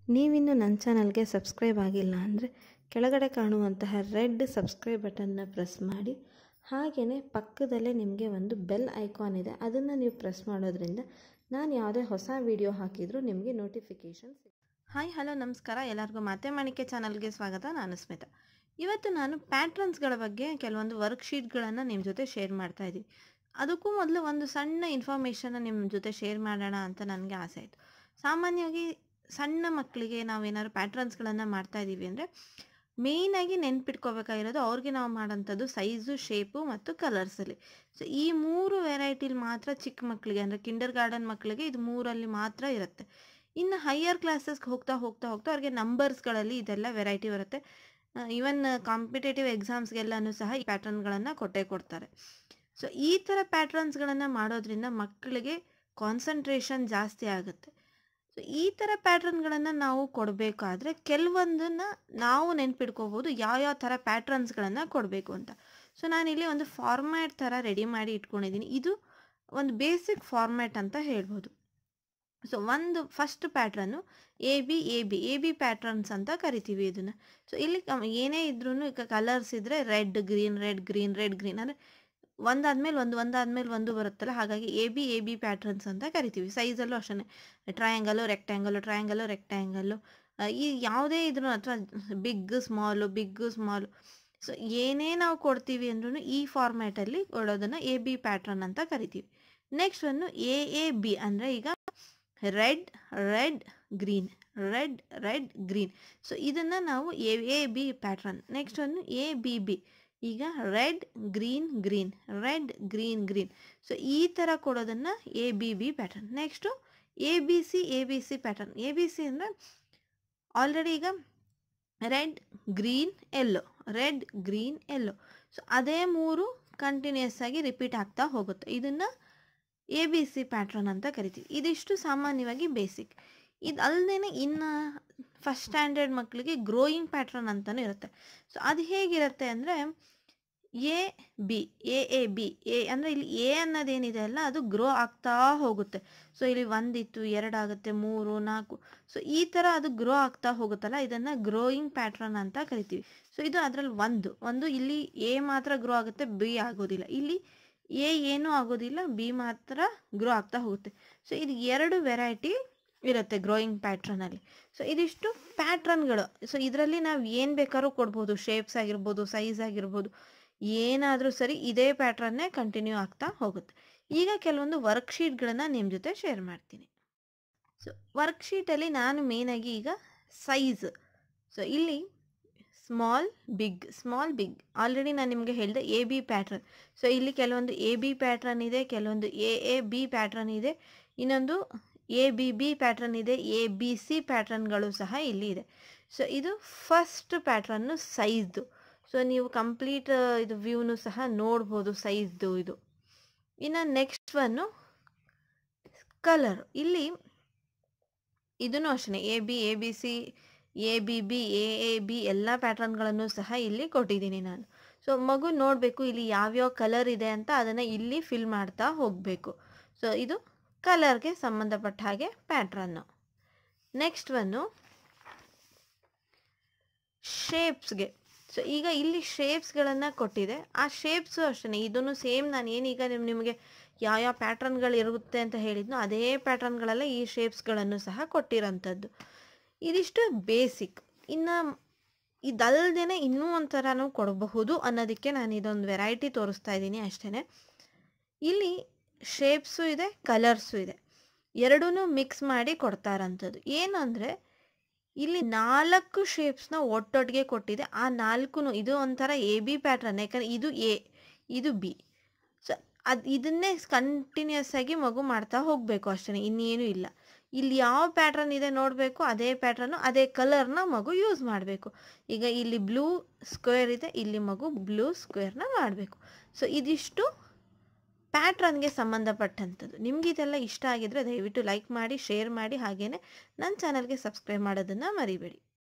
ನೀವಿನ್ನು ನನ್ನ ಚಾನಲ್ಗೆ ಸಬ್ಸ್ಕ್ರೈಬ್ ಆಗಿಲ್ಲ ಅಂದರೆ ಕೆಳಗಡೆ ಕಾಣುವಂತಹ ರೆಡ್ ಸಬ್ಸ್ಕ್ರೈಬ್ ಬಟನ್ನ ಪ್ರೆಸ್ ಮಾಡಿ ಹಾಗೆಯೇ ಪಕ್ಕದಲ್ಲೇ ನಿಮಗೆ ಒಂದು ಬೆಲ್ ಐಕಾನ್ ಇದೆ ಅದನ್ನು ನೀವು ಪ್ರೆಸ್ ಮಾಡೋದ್ರಿಂದ ನಾನು ಯಾವುದೇ ಹೊಸ ವಿಡಿಯೋ ಹಾಕಿದರೂ ನಿಮಗೆ ನೋಟಿಫಿಕೇಷನ್ ಹಾಯ್ ಹಲೋ ನಮಸ್ಕಾರ ಎಲ್ಲರಿಗೂ ಮಾತೆ ಮಾಣಿಕ್ಯ ಚಾನಲ್ಗೆ ಸ್ವಾಗತ ನಾನು ಸ್ಮಿತಾ ಇವತ್ತು ನಾನು ಪ್ಯಾಟ್ರನ್ಸ್ಗಳ ಬಗ್ಗೆ ಕೆಲವೊಂದು ವರ್ಕ್ಶೀಟ್ಗಳನ್ನು ನಿಮ್ಮ ಜೊತೆ ಶೇರ್ ಮಾಡ್ತಾ ಇದ್ದೀನಿ ಅದಕ್ಕೂ ಮೊದಲು ಒಂದು ಸಣ್ಣ ಇನ್ಫಾರ್ಮೇಷನ್ನ ನಿಮ್ಮ ಜೊತೆ ಶೇರ್ ಮಾಡೋಣ ಅಂತ ನನಗೆ ಆಸೆ ಆಯಿತು ಸಾಮಾನ್ಯವಾಗಿ ಸಣ್ಣ ಮಕ್ಕಳಿಗೆ ನಾವೇನಾದ್ರು ಪ್ಯಾಟ್ರನ್ಸ್ಗಳನ್ನು ಮಾಡ್ತಾ ಇದ್ದೀವಿ ಅಂದರೆ ಮೇಯ್ನಾಗಿ ನೆನ್ಪಿಟ್ಕೋಬೇಕಾಗಿರೋದು ಅವ್ರಿಗೆ ನಾವು ಮಾಡೋಂಥದ್ದು ಸೈಜು ಶೇಪು ಮತ್ತು ಕಲರ್ಸಲ್ಲಿ ಸೊ ಈ ಮೂರು ವೆರೈಟಿಲಿ ಮಾತ್ರ ಚಿಕ್ಕ ಮಕ್ಕಳಿಗೆ ಅಂದರೆ ಕಿಂಡರ್ ಗಾರ್ಡನ್ ಮಕ್ಕಳಿಗೆ ಇದು ಮೂರಲ್ಲಿ ಮಾತ್ರ ಇರುತ್ತೆ ಇನ್ನು ಹೈಯರ್ ಕ್ಲಾಸಸ್ಗೆ ಹೋಗ್ತಾ ಹೋಗ್ತಾ ಹೋಗ್ತಾ ಅವ್ರಿಗೆ ನಂಬರ್ಸ್ಗಳಲ್ಲಿ ಇದೆಲ್ಲ ವೆರೈಟಿ ಬರುತ್ತೆ ಈವನ್ ಕಾಂಪಿಟೇಟಿವ್ ಎಕ್ಸಾಮ್ಸ್ಗೆಲ್ಲನೂ ಸಹ ಈ ಪ್ಯಾಟರ್ನ್ಗಳನ್ನು ಕೊಟ್ಟೇ ಕೊಡ್ತಾರೆ ಸೊ ಈ ಥರ ಪ್ಯಾಟ್ರನ್ಸ್ಗಳನ್ನು ಮಾಡೋದ್ರಿಂದ ಮಕ್ಕಳಿಗೆ ಕಾನ್ಸಂಟ್ರೇಷನ್ ಜಾಸ್ತಿ ಆಗುತ್ತೆ ಸೊ ಈ ಥರ ಪ್ಯಾಟ್ರನ್ಗಳನ್ನು ನಾವು ಕೊಡಬೇಕಾದ್ರೆ ಕೆಲವೊಂದನ್ನು ನಾವು ನೆನ್ಪಿಟ್ಕೋಬೋದು ಯಾವ್ಯಾವ ಥರ ಪ್ಯಾಟ್ರನ್ಸ್ಗಳನ್ನು ಕೊಡಬೇಕು ಅಂತ ಸೊ ನಾನಿಲ್ಲಿ ಒಂದು ಫಾರ್ಮ್ಯಾಟ್ ಥರ ರೆಡಿ ಮಾಡಿ ಇಟ್ಕೊಂಡಿದ್ದೀನಿ ಇದು ಒಂದು ಬೇಸಿಕ್ ಫಾರ್ಮ್ಯಾಟ್ ಅಂತ ಹೇಳ್ಬೋದು ಸೊ ಒಂದು first pattern A B A B A B patterns ಅಂತ ಕರಿತೀವಿ ಇದನ್ನು ಸೊ ಇಲ್ಲಿ ಏನೇ ಇದ್ರೂ ಈಗ ಕಲರ್ಸ್ ಇದ್ದರೆ red green red green red green ಅಂದರೆ ಒಂದಾದ್ಮೇಲೆ ಒಂದು ಒಂದಾದ್ಮೇಲೆ ಒಂದು ಬರುತ್ತಲ್ಲ ಹಾಗಾಗಿ A B A B patterns ಅಂತ ಕರಿತೀವಿ ಸೈಜಲ್ಲೂ ಅಷ್ಟೇ ಟ್ರಯಾಂಗಲು ರೆಕ್ಟ್ಯಾಂಗಲು ಟ್ರಯಾಂಗಲು ರೆಕ್ಟ್ಯಾಂಗಲ್ಲು ಈ ಯಾವುದೇ ಇದ್ರೂ ಅಥವಾ big small big small so ಏನೇ ನಾವು ಕೊಡ್ತೀವಿ ಅಂದ್ರೂ ಈ ಫಾರ್ಮ್ಯಾಟಲ್ಲಿ ಕೊಡೋದನ್ನು ಎ ಬಿ ಪ್ಯಾಟ್ರನ್ ಅಂತ ಕರಿತೀವಿ ನೆಕ್ಸ್ಟ್ ಒಂದು ಎ ಎ ಬಿ ಅಂದರೆ ಈಗ red red green red red green so ಇದನ್ನು ನಾವು A A B pattern next ಒಂದು ಎ ಬಿ ಬಿ ಈಗ red green green red green green so ಈ ಥರ ಕೊಡೋದನ್ನು A B B pattern next A B C A B C pattern A B C ಅಂದರೆ already ಈಗ red green yellow red green yellow so ಅದೇ ಮೂರು continuous ಆಗಿ repeat ಆಗ್ತಾ ಹೋಗುತ್ತೆ ಇದನ್ನು ಎ ಬಿ ಸಿ ಪ್ಯಾಟ್ರನ್ ಅಂತ ಕರಿತೀವಿ ಇದಿಷ್ಟು ಸಾಮಾನ್ಯವಾಗಿ ಬೇಸಿಕ್ ಇದು ಅಲ್ಲದೇ ಇನ್ನು ಫಸ್ಟ್ ಸ್ಟ್ಯಾಂಡರ್ಡ್ ಮಕ್ಕಳಿಗೆ ಗ್ರೋಯಿಂಗ್ ಪ್ಯಾಟ್ರನ್ ಅಂತಲೂ ಇರುತ್ತೆ ಸೊ ಅದು ಹೇಗಿರುತ್ತೆ ಅಂದರೆ A B A A B A ಅಂದರೆ ಇಲ್ಲಿ ಎ ಅನ್ನೋದೇನಿದೆ ಅಲ್ಲ ಅದು ಗ್ರೋ ಆಗ್ತಾ ಹೋಗುತ್ತೆ ಸೊ ಇಲ್ಲಿ ಒಂದಿತ್ತು ಎರಡಾಗುತ್ತೆ ಮೂರು ನಾಲ್ಕು ಸೊ ಈ ಥರ ಅದು ಗ್ರೋ ಆಗ್ತಾ ಹೋಗುತ್ತಲ್ಲ ಇದನ್ನು ಗ್ರೋಯಿಂಗ್ ಪ್ಯಾಟ್ರನ್ ಅಂತ ಕರಿತೀವಿ ಸೊ ಇದು ಅದರಲ್ಲಿ ಒಂದು ಒಂದು ಇಲ್ಲಿ ಎ ಮಾತ್ರ ಗ್ರೋ ಆಗುತ್ತೆ ಬಿ ಆಗೋದಿಲ್ಲ ಇಲ್ಲಿ ಎ ಏನೂ ಆಗೋದಿಲ್ಲ ಬಿ ಮಾತ್ರ ಗ್ರೋ ಆಗ್ತಾ ಹೋಗುತ್ತೆ ಸೊ ಇದು ಎರಡು ವೆರೈಟಿ ಇರುತ್ತೆ ಗ್ರೋಯಿಂಗ್ ಪ್ಯಾಟ್ರನಲ್ಲಿ ಸೊ ಇದಿಷ್ಟು ಪ್ಯಾಟ್ರನ್ಗಳು ಸೊ ಇದರಲ್ಲಿ ನಾವು ಏನು ಬೇಕಾದ್ರೂ ಕೊಡ್ಬೋದು ಶೇಪ್ಸ್ ಆಗಿರ್ಬೋದು ಸೈಜ್ ಆಗಿರ್ಬೋದು ಏನಾದರೂ ಸರಿ ಇದೇ ಪ್ಯಾಟ್ರನ್ನೇ ಕಂಟಿನ್ಯೂ ಆಗ್ತಾ ಹೋಗುತ್ತೆ ಈಗ ಕೆಲವೊಂದು ವರ್ಕ್ಶೀಟ್ಗಳನ್ನು ನಿಮ್ಮ ಜೊತೆ ಶೇರ್ ಮಾಡ್ತೀನಿ ಸೊ ವರ್ಕ್ಶೀಟಲ್ಲಿ ನಾನು ಮೇಯ್ನಾಗಿ ಈಗ ಸೈಜ್ ಸೊ ಇಲ್ಲಿ small big small big already ನಾನು ನಿಮಗೆ ಹೇಳಿದೆ ಎ ಬಿ ಪ್ಯಾಟ್ರನ್ ಸೊ ಇಲ್ಲಿ ಕೆಲವೊಂದು ಎ ಬಿ ಪ್ಯಾಟ್ರನ್ ಇದೆ ಕೆಲವೊಂದು ಎ ಎ ಬಿ ಪ್ಯಾಟ್ರನ್ ಇದೆ ಇನ್ನೊಂದು ಎ ಬಿ ಬಿ ಪ್ಯಾಟ್ರನ್ ಇದೆ ಎ ಬಿ ಸಿ ಪ್ಯಾಟ್ರನ್ಗಳು ಸಹ ಇಲ್ಲಿ ಇದೆ ಸೊ ಇದು ಫಸ್ಟ್ ಪ್ಯಾಟ್ರನ್ನು ಸೈಜ್ದು ಸೊ ನೀವು ಕಂಪ್ಲೀಟ್ ಇದು ವ್ಯೂನು ಸಹ ನೋಡ್ಬೋದು ಸೈಜ್ದು ಇದು ಇನ್ನು ನೆಕ್ಸ್ಟ್ ಒನ್ನು ಕಲರ್ ಇಲ್ಲಿ ಇದನ್ನು ಅಷ್ಟೇ A B A B C A B B A A B ಎಲ್ಲ ಪ್ಯಾಟ್ರನ್ಗಳನ್ನು ಸಹ ಇಲ್ಲಿ ಕೊಟ್ಟಿದ್ದೀನಿ ನಾನು ಸೊ ಮಗು ನೋಡಬೇಕು ಇಲ್ಲಿ ಯಾವ್ಯಾವ ಕಲರ್ ಇದೆ ಅಂತ ಅದನ್ನು ಇಲ್ಲಿ ಫಿಲ್ ಮಾಡ್ತಾ ಹೋಗಬೇಕು ಸೊ ಇದು ಕಲರ್ಗೆ ಸಂಬಂಧಪಟ್ಟ ಹಾಗೆ ಪ್ಯಾಟ್ರನ್ನು ನೆಕ್ಸ್ಟ್ ಒನ್ನು ಶೇಪ್ಸ್ಗೆ ಸೊ ಈಗ ಇಲ್ಲಿ ಶೇಪ್ಸ್ಗಳನ್ನು ಕೊಟ್ಟಿದೆ ಆ ಶೇಪ್ಸು ಅಷ್ಟೇ ಇದನ್ನು ಸೇಮ್ ನಾನು ಏನೀಗ ನಿಮ್ ನಿಮಗೆ ಯಾವ್ಯಾವ ಪ್ಯಾಟ್ರನ್ಗಳು ಇರುತ್ತೆ ಅಂತ ಹೇಳಿದ್ನೋ ಅದೇ ಪ್ಯಾಟ್ರನ್ಗಳಲ್ಲೇ ಈ ಶೇಪ್ಸ್ಗಳನ್ನು ಸಹ ಕೊಟ್ಟಿರೋಂಥದ್ದು ಇದಿಷ್ಟು ಬೇಸಿಕ್ ಇನ್ನು ಇದಲ್ದೇ ಇನ್ನೂ ಒಂಥರನೂ ಕೊಡಬಹುದು ಅನ್ನೋದಕ್ಕೆ ನಾನು ಇದೊಂದು ವೆರೈಟಿ ತೋರಿಸ್ತಾ ಇದ್ದೀನಿ ಅಷ್ಟೇ ಇಲ್ಲಿ ಶೇಪ್ಸು ಇದೆ ಕಲರ್ಸು ಇದೆ ಎರಡೂ ಮಿಕ್ಸ್ ಮಾಡಿ ಕೊಡ್ತಾರಂಥದ್ದು ಏನಂದರೆ ಇಲ್ಲಿ ನಾಲ್ಕು ಶೇಪ್ಸ್ನ ಒಟ್ಟೊಟ್ಟಿಗೆ ಕೊಟ್ಟಿದೆ ಆ ನಾಲ್ಕು ಇದು ಒಂಥರ ಎ ಬಿ ಪ್ಯಾಟ್ರನ್ ಯಾಕಂದರೆ ಇದು ಎ ಇದು ಬಿ ಸೊ ಅದು ಇದನ್ನೇ ಕಂಟಿನ್ಯೂಸ್ ಆಗಿ ಮಗು ಮಾಡ್ತಾ ಹೋಗಬೇಕು ಅಷ್ಟೇ ಇನ್ನೇನು ಇಲ್ಲ ಇಲ್ಲಿ ಯಾವ ಪ್ಯಾಟ್ರನ್ ಇದೆ ನೋಡಬೇಕು ಅದೇ ಪ್ಯಾಟ್ರನ್ನು ಅದೇ ಕಲರ್ನ ಮಗು ಯೂಸ್ ಮಾಡಬೇಕು ಈಗ ಇಲ್ಲಿ ಬ್ಲೂ ಸ್ಕ್ವೇರ್ ಇದೆ ಇಲ್ಲಿ ಮಗು ಬ್ಲೂ ಸ್ಕ್ವೇರ್ನ ಮಾಡಬೇಕು ಸೊ ಇದಿಷ್ಟು ಪ್ಯಾಟ್ರನ್ಗೆ ಸಂಬಂಧಪಟ್ಟಂಥದ್ದು ನಿಮ್ಗೆ ಇದೆಲ್ಲ ಇಷ್ಟ ಆಗಿದ್ರೆ ದಯವಿಟ್ಟು ಲೈಕ್ ಮಾಡಿ ಶೇರ್ ಮಾಡಿ ಹಾಗೆಯೇ ನನ್ನ ಚಾನಲ್ಗೆ ಸಬ್ಸ್ಕ್ರೈಬ್ ಮಾಡೋದನ್ನು ಮರಿಬೇಡಿ